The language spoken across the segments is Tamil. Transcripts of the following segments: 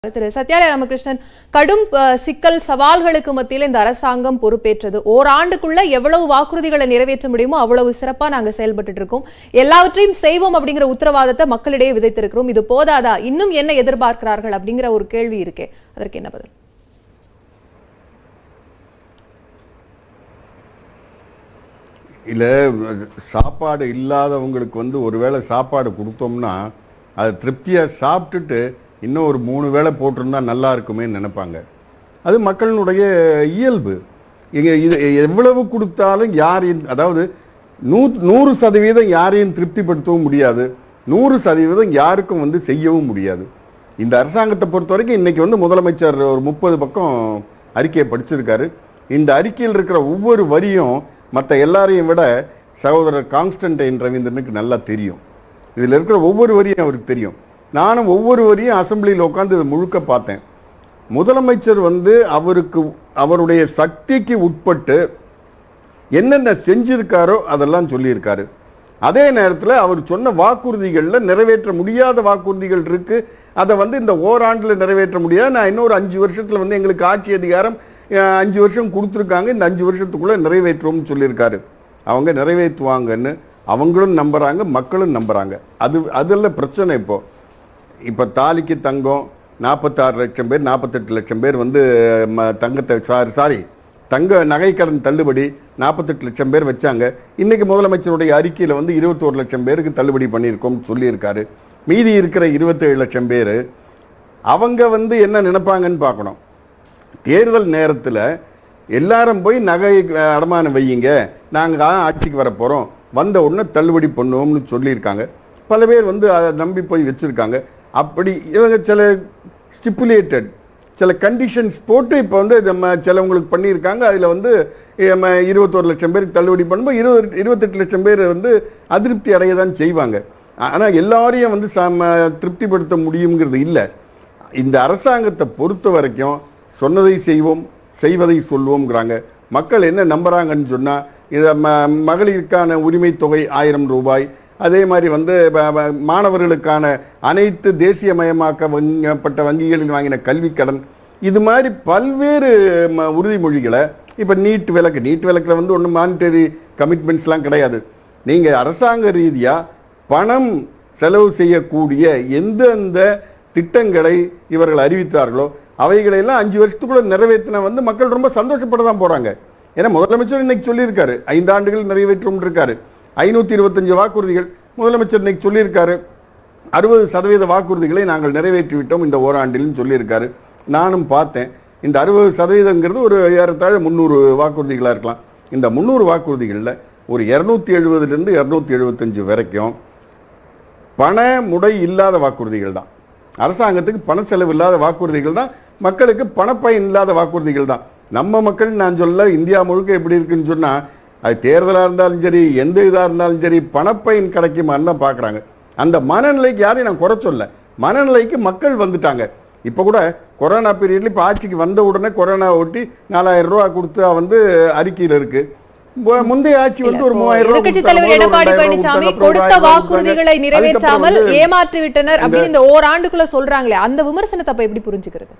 திரு சத்யாலய ராமகிருஷ்ணன் கடும் அஹ், சிக்கல் சவால்களுக்கு மத்தியில் இந்த அரசாங்கம் பொறுப்பேற்றது ஓராண்டுக்குள்ள எவ்வளவு வாக்குறுதிகளை நிறைவேற்ற முடியுமோ அவ்வளவு சிறப்பா நாங்க செயல்பட்டு இருக்கோம் எல்லாவற்றையும் செய்வோம் அப்படிங்கிற உத்தரவாதத்தை மக்களிடையே விதைத்திருக்கிறோம் இது போதாதா இன்னும் என்ன எதிர்பார்க்கிறார்கள் அப்படிங்கிற ஒரு கேள்வி இருக்கே அதற்கு என்ன பதில் இல்லை சாப்பாடு இல்லாதவங்களுக்கு வந்து ஒருவேளை சாப்பாடு கொடுத்தோம்னா அதை திருப்தியாக சாப்பிட்டுட்டு இன்னும் ஒரு மூணு வேளை போட்டிருந்தா நல்லா இருக்குமேன்னு நினைப்பாங்க அது மக்களினுடைய இயல்பு இங்கே இது எவ்வளவு கொடுத்தாலும் யாரையும் அதாவது நூ நூறு சதவீதம் யாரையும் திருப்திப்படுத்தவும் முடியாது நூறு சதவீதம் யாருக்கும் வந்து செய்யவும் முடியாது இந்த அரசாங்கத்தை பொறுத்த வரைக்கும் இன்னைக்கு வந்து முதலமைச்சர் ஒரு முப்பது பக்கம் அறிக்கையை படிச்சிருக்காரு இந்த அறிக்கையில் இருக்கிற ஒவ்வொரு வரியும் மற்ற எல்லாரையும் விட சகோதரர் கான்ஸ்டன்டைன் ரவீந்திரனுக்கு நல்லா தெரியும் இதில் இருக்கிற ஒவ்வொரு வரியும் அவருக்கு தெரியும் நானும் ஒவ்வொரு வரியும் அசெம்பிளியில் உட்காந்து இதை முழுக்க பார்த்தேன் முதலமைச்சர் வந்து அவருக்கு அவருடைய சக்திக்கு உட்பட்டு என்னென்ன செஞ்சிருக்காரோ அதெல்லாம் சொல்லியிருக்காரு அதே நேரத்தில் அவர் சொன்ன வாக்குறுதிகளில் நிறைவேற்ற முடியாத வாக்குறுதிகள் இருக்கு அதை வந்து இந்த ஓராண்டில் நிறைவேற்ற முடியாது நான் இன்னொரு அஞ்சு வருஷத்தில் வந்து எங்களுக்கு ஆட்சி அதிகாரம் அஹ், அஞ்சு வருஷம் கொடுத்துருக்காங்க இந்த அஞ்சு வருஷத்துக்குள்ள நிறைவேற்றுவோம்னு சொல்லியிருக்காரு அவங்க நிறைவேற்றுவாங்கன்னு அவங்களும் நம்புறாங்க மக்களும் நம்புறாங்க அது அதில் பிரச்சனை இப்போ இப்போ தாலிக்கு தங்கம் நாற்பத்தாறு லட்சம் பேர் நாற்பத்தெட்டு லட்சம் பேர் வந்து ம- தங்கத்தை சாரி சாரி தங்க நகைக்கடன் தள்ளுபடி நாற்பத்தெட்டு லட்சம் பேர் வச்சாங்க இன்னைக்கு முதலமைச்சருடைய அறிக்கையில் வந்து இருபத்தோரு லட்சம் பேருக்கு தள்ளுபடி பண்ணியிருக்கோம்னு சொல்லியிருக்காரு மீதி இருக்கிற இருபத்தேழு லட்சம் பேர் அவங்க வந்து என்ன நினைப்பாங்கன்னு பார்க்கணும் தேர்தல் நேரத்தில் எல்லாரும் போய் நகை அஹ், அடமானம் வையுங்க நாங்கள் ஆட்சிக்கு வர போகிறோம் வந்த உடனே தள்ளுபடி பண்ணுவோம்னு சொல்லியிருக்காங்க பல பேர் வந்து அதை நம்பி போய் வச்சுருக்காங்க அப்படி இவங்க சில ஸ்டிப்புலேட்டட் சில கண்டிஷன்ஸ் போட்டு இப்போ வந்து நம்ம சிலவங்களுக்கு பண்ணியிருக்காங்க அதில் வந்து நம்ம இருபத்தோரு லட்சம் பேருக்கு தள்ளுபடி பண்ணும்போது இருபது இருபத்தெட்டு லட்சம் பேர் வந்து அதிருப்தி அடைய தான் செய்வாங்க ஆனால் எல்லாரையும் வந்து சம திருப்திப்படுத்த முடியுங்கிறது இல்லை இந்த அரசாங்கத்தை பொறுத்த வரைக்கும் சொன்னதை செய்வோம் செய்வதை சொல்வோம்ங்கிறாங்க மக்கள் என்ன நம்புறாங்கன்னு சொன்னால் இதை ம மகளிருக்கான உரிமை தொகை ஆயிரம் ரூபாய் அதே மாதிரி வந்து ப- ப- மாணவர்களுக்கான அனைத்து தேசியமயமாக்க வங்கப்பட்ட வங்கிகளில் வாங்கின கல்விக் கடன் இது மாதிரி பல்வேறு ம- உறுதிமொழிகளை இப்போ நீட் விலக்கு நீட் விலக்கில் வந்து ஒன்றும் மானிட்டரி கமிட்மெண்ட்ஸ்லாம் கிடையாது நீங்கள் அரசாங்க ரீதியாக பணம் செலவு செய்யக்கூடிய எந்தெந்த திட்டங்களை இவர்கள் அறிவித்தார்களோ அவைகளையெல்லாம் அஞ்சு வருஷத்துக்குள்ள நிறைவேற்றினா வந்து மக்கள் ரொம்ப சந்தோஷப்பட தான் போறாங்க ஏன்னா முதலமைச்சர் இன்னைக்கு சொல்லியிருக்காரு ஐந்து ஆண்டுகள் நிறைவேற்றும் இருக்காரு ஐநூத்தி இருபத்தஞ்சு வாக்குறுதிகள் முதலமைச்சர் இன்னைக்கு சொல்லியிருக்காரு அறுபது சதவீத வாக்குறுதிகளை நாங்கள் நிறைவேற்றி விட்டோம் இந்த ஓராண்டில்னு சொல்லியிருக்காரு நானும் பார்த்தேன் இந்த அறுபது சதவீதங்கிறது ஒரு ஏறத்தாழ முந்நூறு வாக்குறுதிகளாக இருக்கலாம் இந்த முந்நூறு வாக்குறுதிகளில் ஒரு இரநூத்தி எழுபதுலேருந்து இரநூத்தி எழுபத்தஞ்சு வரைக்கும் பண முடை இல்லாத வாக்குறுதிகள் தான் அரசாங்கத்துக்கு பண செலவு இல்லாத வாக்குறுதிகள் தான் மக்களுக்கு பணப்பயன் இல்லாத வாக்குறுதிகள் தான் நம்ம மக்கள் நான் சொல்ல இந்தியா முழுக்க எப்படி இருக்குன்னு சொன்னா அது தேர்தலாக இருந்தாலும் சரி எந்த இதாக இருந்தாலும் சரி பணப்பயன் கிடைக்குமான்னு தான் பார்க்குறாங்க அந்த மனநிலைக்கு யாரையும் நான் குறை சொல்ல மனநிலைக்கு மக்கள் வந்துட்டாங்க இப்போ கூட கொரோனா பீரியட்ல இப்போ ஆட்சிக்கு வந்த உடனே கொரோனா ஒட்டி நாலாயிரம் ரூபா கொடுத்தா வந்து அறிக்கையில் இருக்கு மு- முந்தைய ஆட்சி வந்து ஒரு மூவாயிரம் ரூபாய் எதிர்க்கட்சி கொடுத்தாங்க, தலைவர் ஒரு எடப்பாடி ரெண்டாயிரம் ரூபாய் பழனிசாமி கொடுத்தாங்க, அப்புறம் ஒரு கொடுத்த ஆயிரம் ரூபாய் வாக்குறுதிகளை கொடுத்தாங்க. நிறைவேற்றாமல் அதுக்கப்புறம் வந்து ஏமாற்றி விட்டனர் அப்படின்னு இந்த ஓராண்டுக்குள்ள சொல்றாங்களே அந்த விமர்சனத்தை அப்ப எப்படி புரிஞ்சுக்கிறது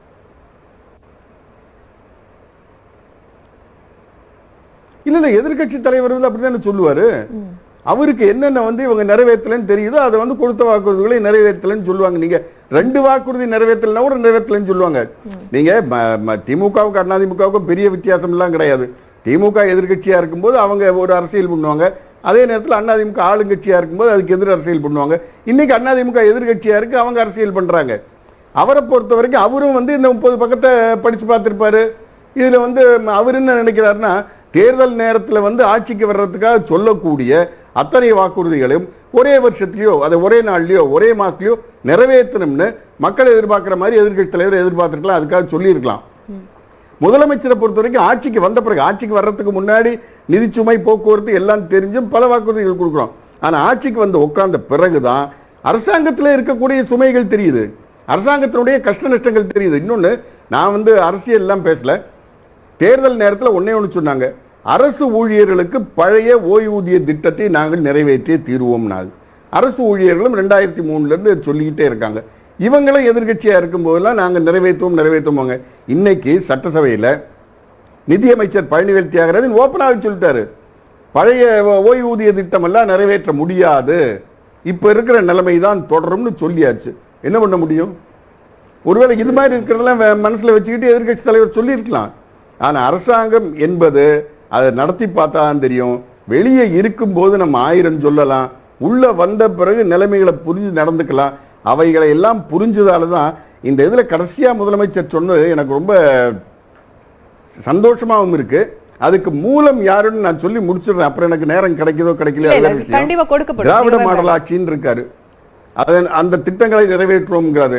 இல்ல இல்ல எதிர்க்கட்சி தலைவர் வந்து அப்படித்தானே சொல்லுவாரு அவருக்கு என்னென்ன வந்து இவங்க நிறைவேற்றலன்னு தெரியுதோ அதை வந்து கொடுத்த வாக்குறுதிகளை நிறைவேற்றலன்னு சொல்லுவாங்க நீங்க ரெண்டு வாக்குறுதி நிறைவேற்றலன்னா கூட நிறைவேற்றலன்னு சொல்லுவாங்க நீங்க ம- ம- திமுகவுக்கு அதிமுகவுக்கும் பெரிய வித்தியாசம் எல்லாம் கிடையாது திமுக எதிர்க்கட்சியா இருக்கும்போது அவங்க ஒரு அரசியல் பண்ணுவாங்க அதே நேரத்தில் அதிமுக ஆளுங்கட்சியா இருக்கும்போது அதுக்கு எதிர் அரசியல் பண்ணுவாங்க இன்னைக்கு அதிமுக எதிர்க்கட்சியா இருக்கு அவங்க அரசியல் பண்றாங்க அவரை பொறுத்த வரைக்கும் அவரும் வந்து இந்த முப்பது பக்கத்தை படிச்சு பார்த்திருப்பாரு இதுல வந்து ம- அவர் என்ன நினைக்கிறாருன்னா தேர்தல் நேரத்தில் வந்து ஆட்சிக்கு வர்றதுக்காக சொல்லக்கூடிய அத்தனை வாக்குறுதிகளையும் ஒரே வருஷத்துலயோ அதை ஒரே நாள்லயோ ஒரே மாசத்துலயோ நிறைவேற்றணும்னு மக்கள் எதிர்பார்க்கிற மாதிரி எதிர்க்கட்சி தலைவர் எதிர்பார்த்திருக்கலாம் அதுக்காக சொல்லியிருக்கலாம் முதலமைச்சரை பொறுத்த வரைக்கும் ஆட்சிக்கு வந்த பிறகு ஆட்சிக்கு வர்றதுக்கு முன்னாடி நிதிச்சுமை போக்குவரத்து எல்லாம் தெரிஞ்சும் பல வாக்குறுதிகள் கொடுக்குறோம் ஆனா ஆட்சிக்கு வந்து உட்கார்ந்த பிறகுதான் அரசாங்கத்தில் இருக்கக்கூடிய சுமைகள் தெரியுது அரசாங்கத்தினுடைய கஷ்ட நஷ்டங்கள் தெரியுது இன்னொன்னு நான் வந்து அரசியல் எல்லாம் பேசல தேர்தல் நேரத்தில் ஒண்ணே ஒன்று சொன்னாங்க அரசு ஊழியர்களுக்கு பழைய ஓய்வூதிய திட்டத்தை நாங்கள் நிறைவேற்றிய தீர்வோம் நாள் அரசு ஊழியர்களும் ரெண்டாயிரத்தி மூணுல இருந்து சொல்லிக்கிட்டே இருக்காங்க இவங்களும் எதிர்க்கட்சியா இருக்கும் போதெல்லாம் நாங்க நிறைவேற்றுவோம் நிறைவேற்றுவோங்க இன்னைக்கு சட்டசபையில நிதியமைச்சர் பழனிவேல் தியாகராஜன் ஓப்பனாக சொல்லிட்டாரு பழைய ஓ- ஓய்வூதிய திட்டம் எல்லாம் நிறைவேற்ற முடியாது இப்ப இருக்கிற நிலைமை தான் தொடரும்னு சொல்லியாச்சு என்ன பண்ண முடியும் ஒருவேளை இது மாதிரி இருக்கிறதெல்லாம் வே- மனசுல வச்சுக்கிட்டு எதிர்க்கட்சி தலைவர் சொல்லியிருக்கலாம் ஆனா அரசாங்கம் என்பது அதை நடத்தி பார்த்தா தான் தெரியும் வெளியே இருக்கும்போது நம்ம ஆயிரம் சொல்லலாம் உள்ள வந்த பிறகு நிலைமைகளை புரிஞ்சு நடந்துக்கலாம் அவைகளை எல்லாம் புரிஞ்சதால தான் இந்த இதுல கடைசியா முதலமைச்சர் சொன்னது எனக்கு ரொம்ப சந்தோஷமாவும் இருக்கு அதுக்கு மூலம் யாருன்னு நான் சொல்லி முடிச்சிடுறேன் அப்புறம் எனக்கு நேரம் கிடைக்குதோ கிடைக்கலையோ இல்ல, இல்ல, அது வேற விஷயம். கண்டிப்பா கொடுக்கப்படும். திராவிட நீங்க மாடல் ஆட்சின்னு இருக்காரு அதன் அந்த திட்டங்களை நிறைவேற்றுவோம்ங்கிறாரு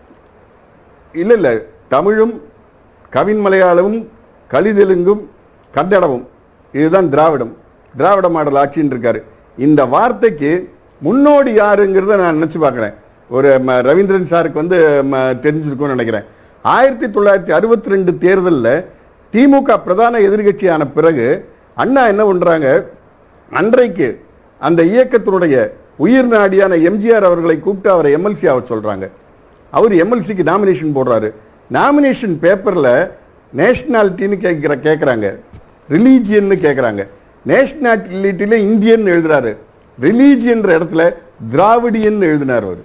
இல்ல இல்ல தமிழும் கவின் மலையாளமும் கலிதெலுங்கும் கன்னடமும் இதுதான் திராவிடம் திராவிட மாடல் ஆட்சின்னு இருக்காரு இந்த வார்த்தைக்கு முன்னோடி யாருங்கிறத நான் நினைச்சு பார்க்கிறேன் ஒரு ம, ரவீந்திரன் சாருக்கு வந்து ம, தெரிஞ்சிருக்கும்னு நினைக்கிறேன் ஆயிரத்தி தொள்ளாயிரத்தி அறுபத்தி ரெண்டு தேர்தலில் திமுக பிரதான எதிர்க்கட்சியான பிறகு அண்ணா என்ன பண்றாங்க அன்றைக்கு அந்த இயக்கத்தினுடைய உயிர் நாடியான எம்ஜிஆர் அவர்களை கூப்பிட்டு அவரை எம்எல்சி ஆக சொல்றாங்க அவர் எம்எல்சிக்கு நாமினேஷன் போடுறாரு நாமினேஷன் பேப்பர்ல நேஷனாலிட்டின்னு கேட்கிற கேட்குறாங்க ரிலீஜியன்னு கேட்குறாங்க நேஷனாலிட்டியில இந்தியன் எழுதுறாரு ரிலீஜியன்ற இடத்துல திராவிடியன் எழுதினார் அவர்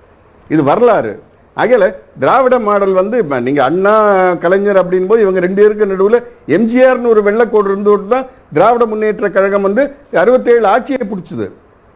இது வரலாறு ஆகையால திராவிட மாடல் வந்து இப்ப நீங்க அண்ணா கலைஞர் அப்படின் போது இவங்க ரெண்டு பேருக்கு நடுவுல எம்ஜிஆர்னு ஒரு வெள்ளக்கோடு இருந்து தான் திராவிட முன்னேற்ற கழகம் வந்து அறுபத்தேழு ஆட்சியை பிடிச்சது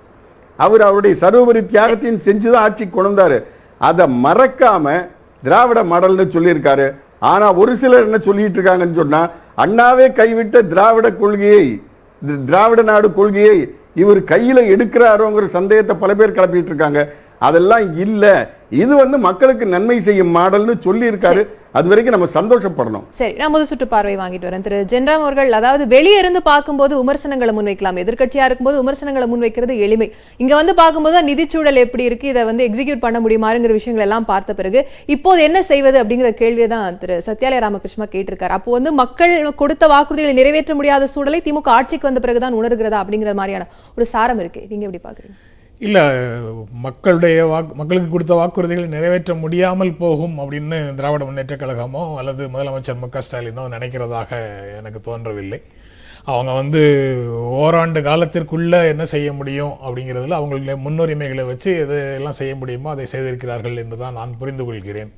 அவர் அவருடைய சர்வபரி தியாகத்தையும் செஞ்சுதான் ஆட்சிக்கு கொண்டு வந்தாரு அதை மறக்காம திராவிட மாடல்னு சொல்லியிருக்காரு ஆனா ஒரு சிலர் என்ன சொல்லிட்டு இருக்காங்கன்னு சொன்னா அண்ணாவே கைவிட்ட திராவிட கொள்கையை தி- திராவிட நாடு கொள்கையை இவர் கையில எடுக்கிறாரோங்கிற சந்தேகத்தை பல பேர் கிளப்பிட்டு இருக்காங்க அதெல்லாம் இல்ல இது வந்து மக்களுக்கு நன்மை செய்யும் மாடல்னு சொல்லி இருக்காரு அது வரைக்கும் நம்ம சந்தோஷப்படணும் சரி நான் முதல் சுற்று பார்வை வாங்கிட்டு வரேன் திரு ஜென்ராம் அவர்கள் அதாவது வெளியே இருந்து பார்க்கும்போது விமர்சனங்களை முன்வைக்கலாம் எதிர்க்கட்சியா இருக்கும்போது விமர்சனங்களை முன்வைக்கிறது எளிமை இங்க வந்து பார்க்கும்போது தான் நிதிச்சூழல் எப்படி இருக்கு இதை வந்து எக்ஸிக்யூட் பண்ண முடியுமாங்கிற விஷயங்கள் எல்லாம் பார்த்த பிறகு இப்போது என்ன செய்வது அப்படிங்கிற கேள்வியை தான் திரு சத்யாலய ராமகிருஷ்ணா கேட்டிருக்காரு அப்போ வந்து மக்கள் கொடுத்த வாக்குறுதிகளை நிறைவேற்ற முடியாத சூழலை திமுக ஆட்சிக்கு வந்த பிறகுதான் உணர்கிறதா அப்படிங்கிற மாதிரியான ஒரு சாரம் இருக்கு நீங்க எப்படி பாக்குறீங்க இல்லை மக்களுடைய வாக்கு மக்களுக்கு கொடுத்த வாக்குறுதிகளை நிறைவேற்ற முடியாமல் போகும் அப்படின்னு திராவிட முன்னேற்ற கழகமோ அல்லது முதலமைச்சர் மு க ஸ்டாலினோ நினைக்கிறதாக எனக்கு தோன்றவில்லை அவங்க வந்து ஓராண்டு காலத்திற்குள்ள என்ன செய்ய முடியும் அப்படிங்கிறதுல அவங்களுடைய முன்னுரிமைகளை வச்சு எதையெல்லாம் செய்ய முடியுமோ அதை செய்திருக்கிறார்கள் என்று தான் நான் புரிந்து கொள்கிறேன்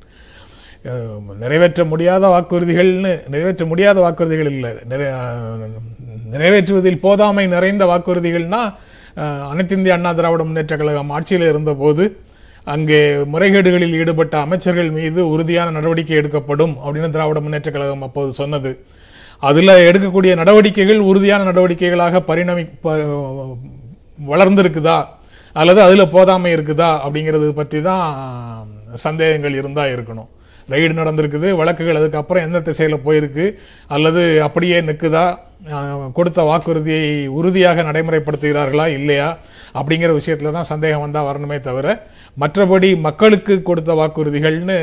அஹ் நிறைவேற்ற முடியாத வாக்குறுதிகள்னு நிறைவேற்ற முடியாத வாக்குறுதிகள் இல்லை நிறை அஹ் நிறைவேற்றுவதில் போதாமை நிறைந்த வாக்குறுதிகள்னா அஹ் அனைத்து இந்திய அண்ணா திராவிட முன்னேற்ற கழகம் ஆட்சியில் இருந்தபோது அங்கே முறைகேடுகளில் ஈடுபட்ட அமைச்சர்கள் மீது உறுதியான நடவடிக்கை எடுக்கப்படும் அப்படின்னு திராவிட முன்னேற்ற கழகம் அப்போது சொன்னது அதில் எடுக்கக்கூடிய நடவடிக்கைகள் உறுதியான நடவடிக்கைகளாக பரிணமி ப- வளர்ந்திருக்குதா அல்லது அதில் போதாமை இருக்குதா அப்படிங்கிறது பற்றி தான் சந்தேகங்கள் இருந்தால் இருக்கணும் ரைடு நடந்திருக்குது வழக்குகள் அதுக்கப்புறம் எந்த திசையில் போயிருக்கு அல்லது அப்படியே நிற்குதா அஹ், கொடுத்த வாக்குறுதியை உறுதியாக நடைமுறைப்படுத்துகிறார்களா இல்லையா அப்படிங்கிற விஷயத்தில் தான் சந்தேகம் வந்தால் வரணுமே தவிர மற்றபடி மக்களுக்கு கொடுத்த வாக்குறுதிகள்னு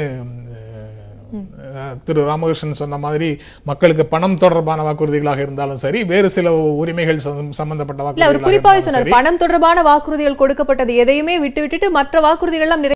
அஹ், திரு ராமகிருஷ்ணன் சொன்ன மாதிரி மக்களுக்கு பணம் தொடர்பான வாக்குறுதிகளாக இருந்தாலும் சரி வேறு சில உரிமைகள் சம்பந்தம்- சம்பந்தப்பட்ட இல்ல அவர் வாக்குறுதிகளாக குறிப்பாவே இருந்தாலும் சொன்னார் சரி பணம் தொடர்பான வாக்குறுதிகள் கொடுக்கப்பட்டது எதையுமே விட்டு விட்டுட்டு மற்ற வாக்குறுதிகள் எல்லாம் நிறைவே-